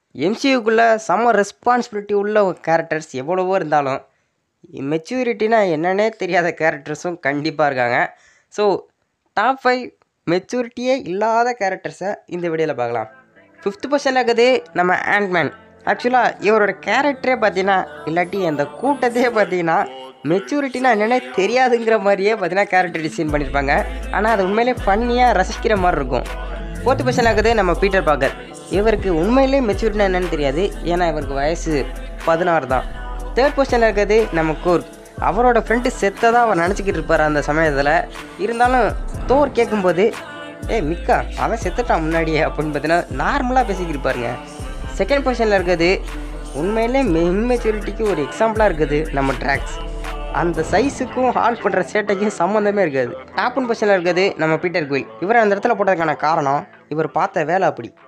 எம்சியூக்குள்ளே செம்ம ரெஸ்பான்சிபிலிட்டி உள்ள கேரக்டர்ஸ் எவ்வளவோ இருந்தாலும் மெச்சூரிட்டினா என்னன்னே தெரியாத கேரக்டர்ஸும் கண்டிப்பாக இருக்காங்க ஸோ டாப் ஃபைவ் மெச்சூரிட்டியே இல்லாத கேரக்டர்ஸை இந்த வீடியோவில் பார்க்கலாம் ஃபிஃப்த் பொசிஷனில் இருக்குது நம்ம ஆண்ட்மேன் ஆக்சுவலாக இவரோட கேரக்டரே பார்த்தீங்கன்னா இல்லாட்டி அந்த கூட்டத்தையே பார்த்தீங்கன்னா மெச்சூரிட்டினா என்னென்ன தெரியாதுங்கிற மாதிரியே பார்த்தீங்கன்னா கேரக்டர் டிசைன் பண்ணியிருப்பாங்க ஆனால் அது உண்மையிலே ஃபன்னியாக ரசிக்கிற மாதிரி இருக்கும் ஃபோர்த்து பொசிஷனில் இருக்குது நம்ம பீட்டர் பாக்கர் இவருக்கு உண்மையிலே மெச்சூரிட்டினா என்னன்னு தெரியாது ஏன்னா இவருக்கு வயசு பதினாறு தான் தேர்ட் பொசிஷனில் இருக்கிறது நம்ம கூர்க் அவரோட ஃப்ரெண்டு செத்ததாக அவர் நினச்சிக்கிட்டு இருப்பார் அந்த சமயத்தில் இருந்தாலும் தோர் கேட்கும்போது ஏய் மிக்கா அவன் செத்துட்டான் முன்னாடியே அப்படின்னு பார்த்தீங்கன்னா நார்மலாக பேசிக்கிட்டு இருப்பாருங்க செகண்ட் பொசிஷனில் இருக்கிறது உண்மையிலே மெச்சூரிட்டிக்கு ஒரு எக்ஸாம்பிளாக இருக்குது நம்ம ட்ராக்ஸ் அந்த சைஸுக்கும் ஹால் பண்ணுற சேட்டைக்கும் சம்மந்தமே இருக்காது டாப் ஒன் பொசிஷனில் இருக்கிறது நம்ம பீட்டர் குயில் இவரை அந்த இடத்துல போட்டதுக்கான காரணம் இவர் பார்த்த வேலை அப்படி